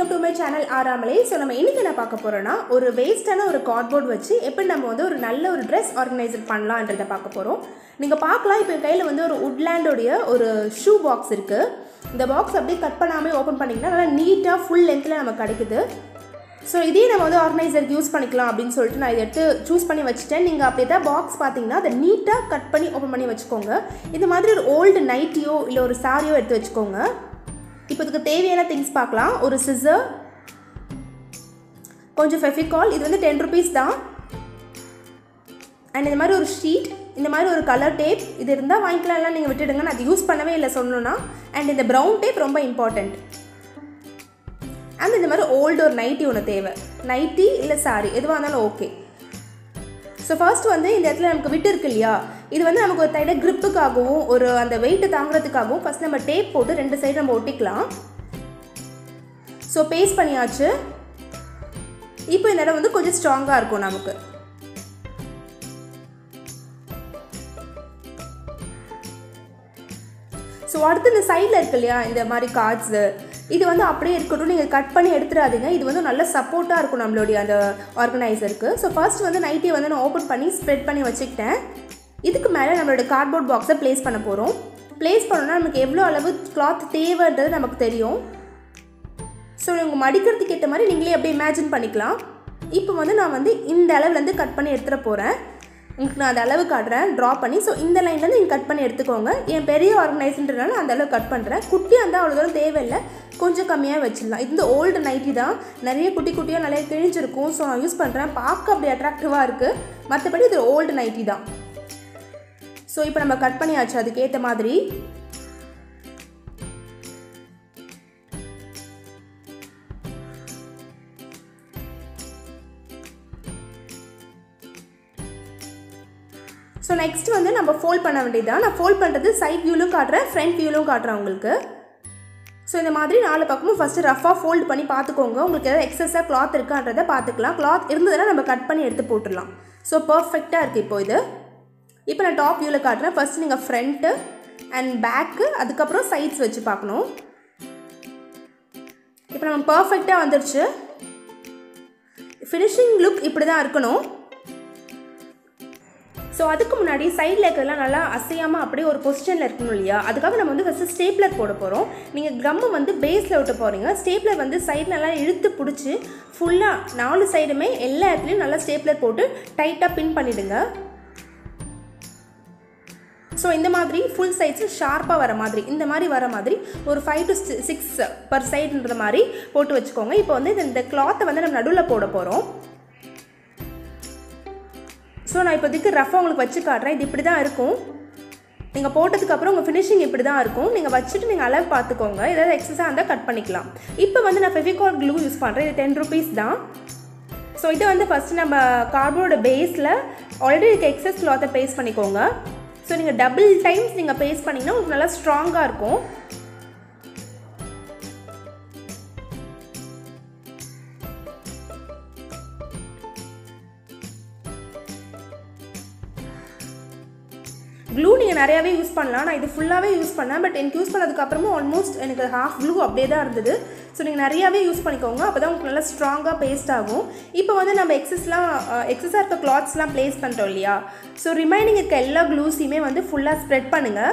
welcome to my channel ஆறாமலே so நம்ம இன்னைக்கு என்ன பார்க்க போறோம்னா ஒரு வேஸ்டான ஒரு கார்ட்போர்ட் வச்சு எப்படி நம்ம வந்து ஒரு நல்ல ஒரு ட்ரெஸ் ஆர்கனைசர் பண்ணலான்றதை பார்க்க போகிறோம் நீங்கள் பார்க்கலாம் இப்போ என் கையில் வந்து ஒரு உட்லேண்டோடைய ஒரு ஷூ பாக்ஸ் இருக்குது இந்த பாக்ஸ் அப்படியே கட் பண்ணாமல் ஓப்பன் பண்ணிங்கன்னா நல்லா நீட்டாக ஃபுல் லென்த்தில் நமக்கு கிடைக்குது ஸோ இதே நம்ம வந்து ஆர்கனைசருக்கு யூஸ் பண்ணிக்கலாம் அப்படின்னு சொல்லிட்டு நான் இதை எடுத்து சூஸ் பண்ணி வச்சுட்டேன் நீங்கள் அப்படி தான் பாக்ஸ் பார்த்தீங்கன்னா அதை நீட்டாக கட் பண்ணி ஓப்பன் பண்ணி வச்சுக்கோங்க இந்த மாதிரி ஒரு ஓல்டு நைட்டியோ இல்லை ஒரு சாரியோ எடுத்து வச்சுக்கோங்க இப்போ இதுக்கு தேவையான திங்ஸ் பார்க்கலாம் ஒரு சிசர் கொஞ்சம் ஃபெஃபிகால் இது வந்து டென் ருபீஸ் தான் அண்ட் இந்த மாதிரி ஒரு ஷீட் இந்த மாதிரி ஒரு கலர் டேப் இது இருந்தால் வாங்கிக்கலாம் எல்லாம் நீங்கள் விட்டுடுங்க நான் அது யூஸ் பண்ணவே இல்லை சொல்லணும்னா அண்ட் இந்த ப்ரௌன் டேப் ரொம்ப இம்பார்ட்டண்ட் அண்ட் இந்த மாதிரி ஓல்டு ஒரு நைட்டி ஒன்று தேவை நைட்டி இல்லை சாரி எதுவாக இருந்தாலும் ஓகே ஸோ ஃபர்ஸ்ட் வந்து இந்த இடத்துல நமக்கு விட்டு இருக்கு இல்லையா இது வந்து நமக்கு ஒரு தைல gripுக்காகவும் ஒரு அந்த வெயிட்டை தாங்குறதுக்காகவும் ஃபஸ்ட் நம்ம டேப் போட்டு ரெண்டு சைடு நம்ம ஒட்டிக்கலாம் ஸோ பேஸ்ட் பண்ணியாச்சு இப்போ இந்த இடம் வந்து கொஞ்சம் ஸ்ட்ராங்காக இருக்கும் நமக்கு ஸோ அடுத்து இந்த சைடில் இருக்கு இல்லையா இந்த மாதிரி கார்ட்ஸு இது வந்து அப்படியே இருக்கட்டும் நீங்கள் கட் பண்ணி எடுத்துடாதீங்க இது வந்து நல்ல சப்போர்ட்டாக இருக்கும் நம்மளுடைய அந்த ஆர்கனைசருக்கு ஸோ ஃபர்ஸ்ட் வந்து நைட்டியை வந்து நான் ஓப்பன் பண்ணி ஸ்ப்ரெட் பண்ணி வச்சுக்கிட்டேன் இதுக்கு மேலே நம்மளோட கார்ட்போர்ட் பாக்ஸை ப்ளேஸ் பண்ண போகிறோம் ப்ளேஸ் பண்ணோன்னா நமக்கு எவ்வளோ அளவு கிளாத் தேவைன்றது நமக்கு தெரியும் ஸோ உங்கள் மடிக்கிறதுக்கு ஏற்ற மாதிரி நீங்களே அப்படியே இமேஜின் பண்ணிக்கலாம் இப்போ வந்து நான் வந்து இந்த அளவுலேருந்து கட் பண்ணி எடுத்துகிட்டு போகிறேன் உங்களுக்கு நான் அந்த அளவு காட்டுறேன் ட்ரா பண்ணி ஸோ இந்த லைன்லேருந்து நீங்கள் கட் பண்ணி எடுத்துக்கோங்க என் பெரிய ஆர்கனைஸ்ன்றனால அந்த அளவு கட் பண்ணுறேன் குட்டியாக இருந்தால் அவ்வளோ தூரம் தேவையில்லை கொஞ்சம் கம்மியாக வச்சிடலாம் இது வந்து ஓல்டு நைட்டி தான் நிறைய குட்டி குட்டியாக நிறைய கிழிஞ்சிருக்கும் ஸோ நான் யூஸ் பண்ணுறேன் பார்க்க அப்படி அட்ராக்டிவாக இருக்குது மற்றபடி இது ஓல்டு நைட்டி தான் ஸோ இப்போ நம்ம கட் பண்ணியாச்சு அதுக்கேற்ற மாதிரி ஸோ நெக்ஸ்ட் வந்து நம்ம ஃபோல்ட் பண்ண வேண்டியதுதான் நான் ஃபோல்ட் பண்ணுறது சைட் வியூலும் காட்டுறேன் ஃப்ரண்ட் வியூலும் காட்டுறேன் உங்களுக்கு ஸோ இந்த மாதிரி நாலு பக்கமும் ஃபஸ்ட்டு ரஃபாக ஃபோல்ட் பண்ணி பார்த்துக்கோங்க உங்களுக்கு ஏதாவது எக்ஸஸாக கிளாத் இருக்கான்றதை பார்த்துக்கலாம் கிளாத் இருந்ததுன்னா நம்ம கட் பண்ணி எடுத்து போட்டுடலாம் ஸோ பர்ஃபெக்டாக இருக்குது இப்போ இது இப்போ நான் டாப் வியூவில் காட்டுறேன் ஃபஸ்ட் நீங்கள் ஃப்ரண்ட்டு அண்ட் பேக்கு அதுக்கப்புறம் சைட்ஸ் வச்சு பார்க்கணும் இப்போ நம்ம பர்ஃபெக்டாக வந்துருச்சு ஃபினிஷிங் லுக் இப்படி தான் இருக்கணும் ஸோ அதுக்கு முன்னாடி சைடில் இருக்கிறதெல்லாம் நல்லா அசையாமல் அப்படியே ஒரு பொசிஷனில் இருக்கணும் இல்லையா அதுக்காக நம்ம வந்து ஃபஸ்ட்டு ஸ்டேப்லர் போட போகிறோம் நீங்கள் க்ரம்மை வந்து பேஸில் விட்டு போகிறீங்க ஸ்டேப்லர் வந்து சைடு நல்லா இழுத்து பிடிச்சி ஃபுல்லாக நாலு சைடுமே எல்லா இடத்துலையும் நல்லா ஸ்டேப்லர் போட்டு டைட்டாக பின் பண்ணிவிடுங்க ஸோ இந்த மாதிரி ஃபுல் சைட்ஸு ஷார்ப்பாக வர மாதிரி இந்த மாதிரி வர மாதிரி ஒரு ஃபைவ் டு சிக்ஸ் பர் சைடுன்ற மாதிரி போட்டு வச்சுக்கோங்க இப்போ வந்து இந்த கிளாத்தை வந்து நம்ம நடுவில் போட போகிறோம் ஸோ நான் இப்போதைக்கு ரஃபாக உங்களுக்கு வச்சு காட்டுறேன் இது இப்படி தான் இருக்கும் நீங்கள் போட்டதுக்கப்புறம் உங்கள் ஃபினிஷிங் இப்படி தான் இருக்கும் நீங்கள் வச்சுட்டு நீங்கள் அளவு பார்த்துக்கோங்க ஏதாவது எக்ஸஸாக இருந்தால் கட் பண்ணிக்கலாம் இப்போ வந்து நான் ஃபெவிகால் க்ளூ யூஸ் பண்ணுறேன் இது டென் ருபீஸ் தான் ஸோ இதை வந்து ஃபஸ்ட்டு நம்ம கார்போட பேஸில் ஆல்ரெடி இருக்க எக்ஸஸ் கிளாத்தை பேஸ்ட் பண்ணிக்கோங்க ஸோ நீங்கள் டபுள் டைம்ஸ் நீங்கள் பேஸ்ட் பண்ணிங்கன்னா உங்களுக்கு நல்லா ஸ்ட்ராங்காக இருக்கும் க்ளூ நீங்கள் நிறையாவே யூஸ் பண்ணலாம் நான் இது ஃபுல்லாகவே யூஸ் பண்ணேன் பட் எனக்கு யூஸ் பண்ணதுக்கப்புறமும் ஆல்மோஸ்ட் எனக்கு ஹாஃப் க்ளூ அப்படியே தான் இருந்தது ஸோ நீங்கள் நிறையாவே யூஸ் பண்ணிக்கோங்க அப்போ தான் உங்களுக்கு நல்லா ஸ்ட்ராங்காக பேஸ்ட் ஆகும் இப்போ வந்து நம்ம எக்ஸஸ்லாம் எக்ஸஸாக இருக்க கிளாத்ஸ்லாம் ப்ளேஸ் பண்ணுறோம் இல்லையா ஸோ ரிமைனிங் இருக்க எல்லா க்ளூஸையுமே வந்து ஃபுல்லாக ஸ்ப்ரெட் பண்ணுங்கள்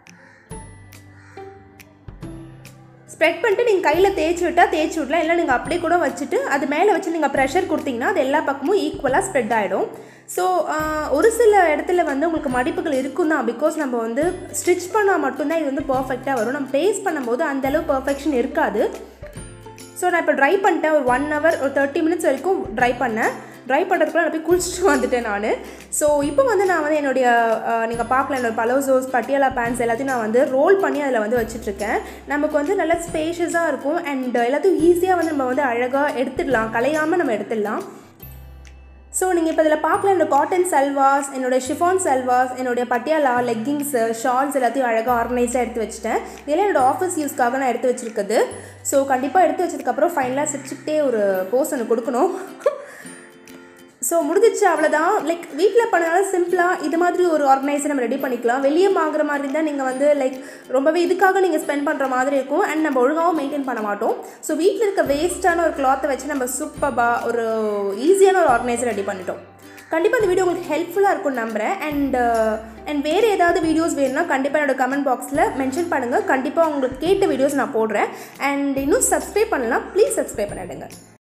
ஸ்ப்ரெட் பண்ணிட்டு நீங்கள் கையில் தேய்ச்சி விட்டால் தேய்ச்சி விடலாம் இல்லை நீங்கள் அப்படியே கூட வச்சுட்டு அது மேலே வச்சு நீங்கள் ப்ரெஷர் கொடுத்தீங்கன்னா அது எல்லா பக்கமும் ஈக்குவலாக ஸ்ப்ரெட் ஆகிடும் ஸோ ஒரு சில இடத்துல வந்து உங்களுக்கு மடிப்புகள் இருக்கும் தான் பிகாஸ் நம்ம வந்து ஸ்டிச் பண்ணால் மட்டும்தான் இது வந்து பர்ஃபெக்டாக வரும் நம்ம பேஸ்ட் பண்ணும்போது அந்தளவு பர்ஃபெக்ஷன் இருக்காது ஸோ நான் இப்போ ட்ரை பண்ணிட்டேன் ஒரு ஒன் ஹவர் ஒரு தேர்ட்டி மினிட்ஸ் வரைக்கும் ட்ரை பண்ணேன் ட்ரை பண்ணுறதுக்குள்ள நான் போய் குளிச்சுட்டு வந்துட்டேன் நான் ஸோ இப்போ வந்து நான் வந்து என்னுடைய நீங்கள் பார்க்கலாம் என்னோட பலோசோஸ் பட்டியாலா பேண்ட்ஸ் எல்லாத்தையும் நான் வந்து ரோல் பண்ணி அதில் வந்து வச்சுட்ருக்கேன் நமக்கு வந்து நல்லா ஸ்பேஷியஸாக இருக்கும் அண்ட் எல்லாத்தையும் ஈஸியாக வந்து நம்ம வந்து அழகாக எடுத்துடலாம் கலையாமல் நம்ம எடுத்துடலாம் ஸோ நீங்கள் இப்போ இதில் பார்க்கலாம் என்னோட காட்டன் சல்வாஸ் என்னோட ஷிஃபான் சல்வாஸ் என்னுடைய பட்டியாலா லெக்கிங்ஸு ஷால்ஸ் எல்லாத்தையும் அழகாக ஆர்கனைஸாக எடுத்து வச்சுட்டேன் இதெல்லாம் என்னோட ஆஃபீஸ் யூஸ்க்காக நான் எடுத்து வச்சுருக்குது ஸோ கண்டிப்பாக எடுத்து வச்சதுக்கப்புறம் ஃபைனலாக சிரிச்சுக்கிட்டே ஒரு போஸ் ஒன்று கொடுக்கணும் ஸோ முடிஞ்சிச்சு அவ்வளோதான் லைக் வீட்டில் பண்ணனால சிம்பிளாக இது மாதிரி ஒரு ஆர்கனைசர் நம்ம ரெடி பண்ணிக்கலாம் வெளியே வாங்குற மாதிரி இருந்தால் நீங்கள் வந்து லைக் ரொம்பவே இதுக்காக நீங்கள் ஸ்பெண்ட் பண்ணுற மாதிரி இருக்கும் அண்ட் நம்ம ஒழுங்காகவும் மெயின்டைன் பண்ண மாட்டோம் ஸோ வீட்டில் இருக்க வேஸ்ட்டான ஒரு கிளாத்தை வச்சு நம்ம சூப்பராக ஒரு ஈஸியான ஒரு ஆர்கனைசர் ரெடி பண்ணிட்டோம் கண்டிப்பாக இந்த வீடியோ உங்களுக்கு ஹெல்ப்ஃபுல்லாக இருக்கும்னு நம்புகிறேன் அண்ட் அண்ட் வேறு ஏதாவது வீடியோஸ் வேணும்னா கண்டிப்பாக என்னோட கமெண்ட் பாக்ஸில் மென்ஷன் பண்ணுங்கள் கண்டிப்பாக உங்களுக்கு கேட்ட வீடியோஸ் நான் போடுறேன் அண்ட் இன்னும் சப்ஸ்கிரைப் பண்ணலாம் ப்ளீஸ் சப்ஸ்கிரைப் பண்ணிடுங்க